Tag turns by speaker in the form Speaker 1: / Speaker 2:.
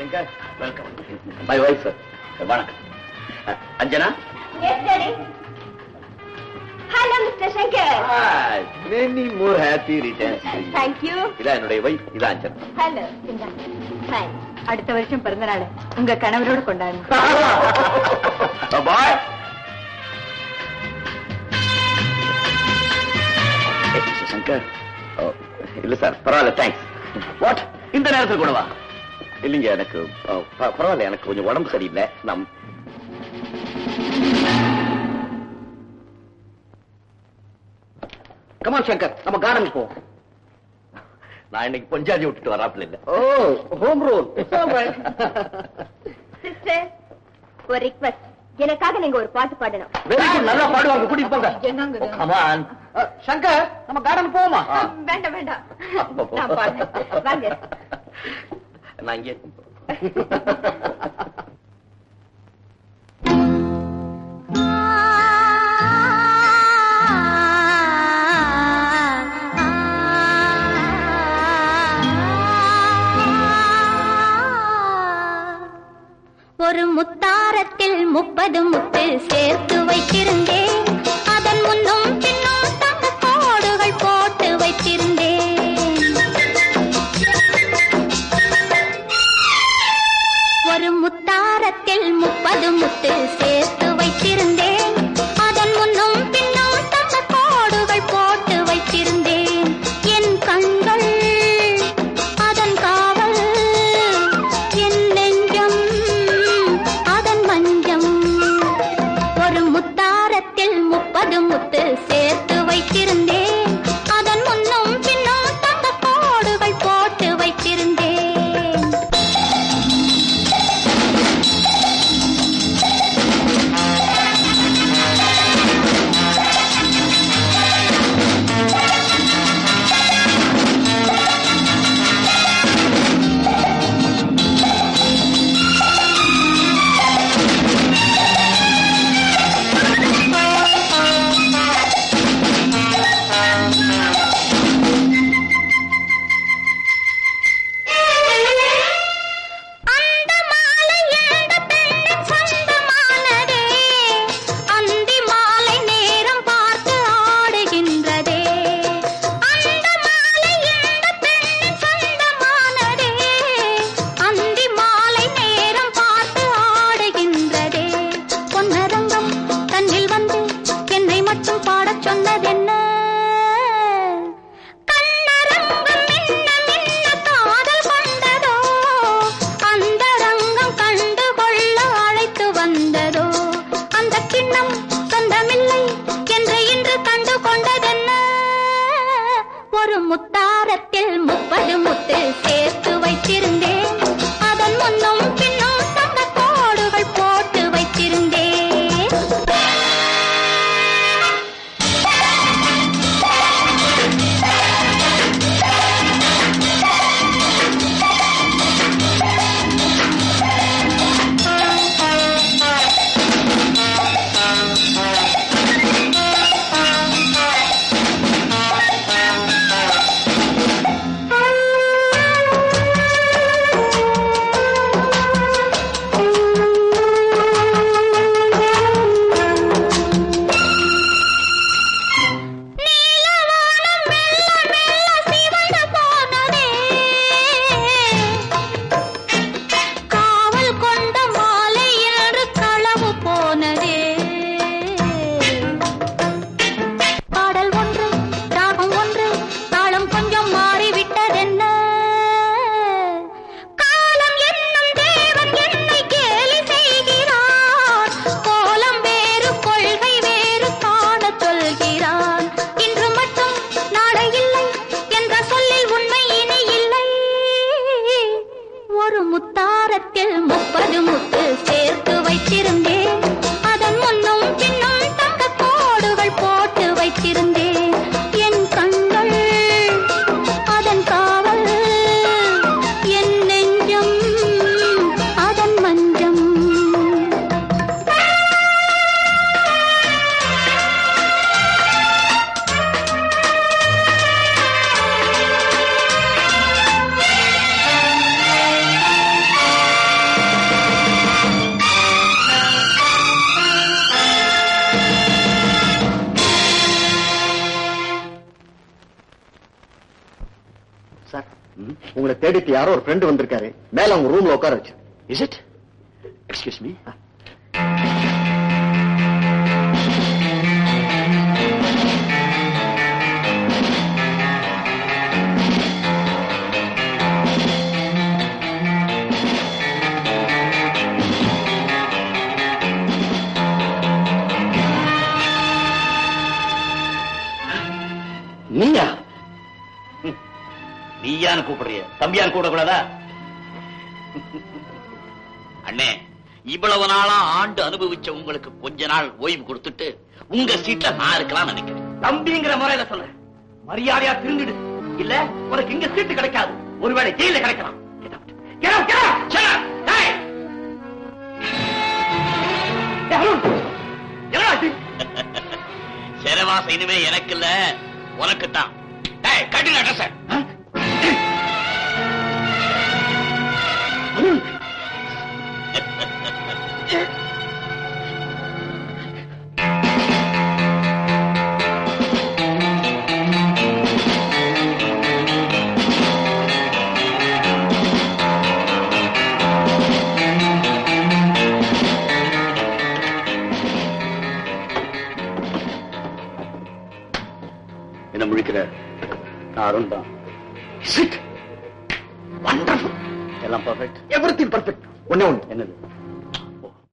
Speaker 1: Shankar welcome my wife வணக்கம் ah, Anjana
Speaker 2: yes daddy hello mister Shankar
Speaker 1: many more happy returns
Speaker 2: thank you
Speaker 1: இதான் என்னுடைய wife இதான் Anjana
Speaker 2: hello இந்தா fine அடுத்த வருஷம் பிறந்த நாள் உங்க கணவரோட கொண்டாடணும்
Speaker 1: பாய் சங்கர் ஓ, இல்ல சார் பரவாயில்ல தேங்க்ஸ் வாட் இந்த நேரத்தில் கூடவா இல்லைங்க எனக்கு ஓ, ப- பரவாயில்ல எனக்கு கொஞ்சம் உடம்பு சரியில்லை நம் கமான் சங்கர் நம்ம கார்டன் போ நான் இன்னைக்கு பஞ்சாஜி விட்டுட்டு வராப்புல இல்ல ஓ ஹோம் ரோல்
Speaker 2: சிஸ்டர் ஒரு ரிக்வெஸ்ட் எனக்காக நீங்க ஒரு பாட்டு பாடணும்
Speaker 1: வெரி குட் நல்லா பாடுவாங்க கூட்டிட்டு போங்க
Speaker 2: என்னங்க இது?
Speaker 1: கமான் சங்கர் நம்ம கார்டன் போமா
Speaker 2: வேண்டாம் வேண்டாம் நான் பாடுறேன் வாங்க
Speaker 1: நான் இங்கே
Speaker 3: ஒரு முத்தாரத்தில் முப்பது முத்து சேர்த்து வைத்திருந்தேன் அதன் முன்னும் பின்னும் தங்க கோடுகள் போட்டு வைத்திருந்தேன் ஒரு முத்தாரத்தில் முப்பது முத்து சேர்த்து வைத்திருந்தேன் அதன் முன்னும் பின்னும் தங்க கோடுகள் போட்டு வைத்திருந்தேன் என் கண்கள் அதன் காவல் என் நெஞ்சம் அதன் மஞ்சம் ஒரு முத்தாரத்தில் முப்பது முத்து சேர்த்து வைத்திருந்தேன் அதன் முன்னும் பின்னும் தங்க கோடுகள் போட்டு வைத்திருந்தேன் அந்த மாலை எந்த பெண்ணின் சொந்தமானதே அந்தி மாலை நேரம் பார்த்து ஆடுகின்றதே அந்த மாலை எந்த பெண்ணின் சொந்தமானதே அந்தி மாலை நேரம் பார்த்து ஆடுகின்றதே பொன்னரங்கம் தன்னில் வந்து என்னை மட்டும் பாடச் சொன்னதென்ன கண்ணரங்கம் மின்ன மின்ன காதல் கொண்டதோ அந்த ரங்கம் கண்டு கொள்ள அழைத்து வந்ததோ அந்த கிண்ணம் சொந்தமில்லை என்று இன்று கண்டு கொண்டதென்ன ஒரு முத்தாரத்தில் முப்பது முத்து சேர்த்து வைத்திருந்தேன் அதன் முன்னும் பின்னும் தங்க கோடுகள் போட்டு வைத்திருந்தேன்
Speaker 1: சார்
Speaker 4: உங்களை தேடிட்டு யாரோ ஒரு ஃப்ரெண்டு வந்திருக்காரு மேல உங்க ரூம்ல உட்கார வச்சு
Speaker 1: இஸ் இட் எக்ஸ்கியூஸ் மீ நீயா ம். நீயான்னு கூப்பிடுறிய தம்பியான்னு கூப்பிடக்கூடாதா அண்ணே இவ்வளவு நாளா ஆண்டு அனுபவிச்ச உங்களுக்கு கொஞ்ச நாள் ஓய்வு கொடுத்துட்டு உங்க சீட்ல நான் இருக்கலாம் நினைக்கிறேன் தம்பிங்கிற முறையில சொல்றேன் மரியாதையா திருந்துடு இல்ல உனக்கு இங்க சீட்டு கிடைக்காது ஒருவேளை ஜெயில கிடைக்கலாம் Get out. Get out, get out. Shut up. Hey. Hey, Arun. என்னடா இது? சிறவாசம் இனிமே எனக்கு இல்ல உனக்கு தான் கட்டுங்க அட்ரஸ் என்ன முழிக்கிற நான் அருண் தான்
Speaker 4: வண்டர்ஃபுல்
Speaker 1: எல்லாம் பர்ஃபெக்ட்
Speaker 4: எவ்ரிதிங் பர்ஃபெக்ட் ஒண்ணே ஒண்ணு
Speaker 1: என்னது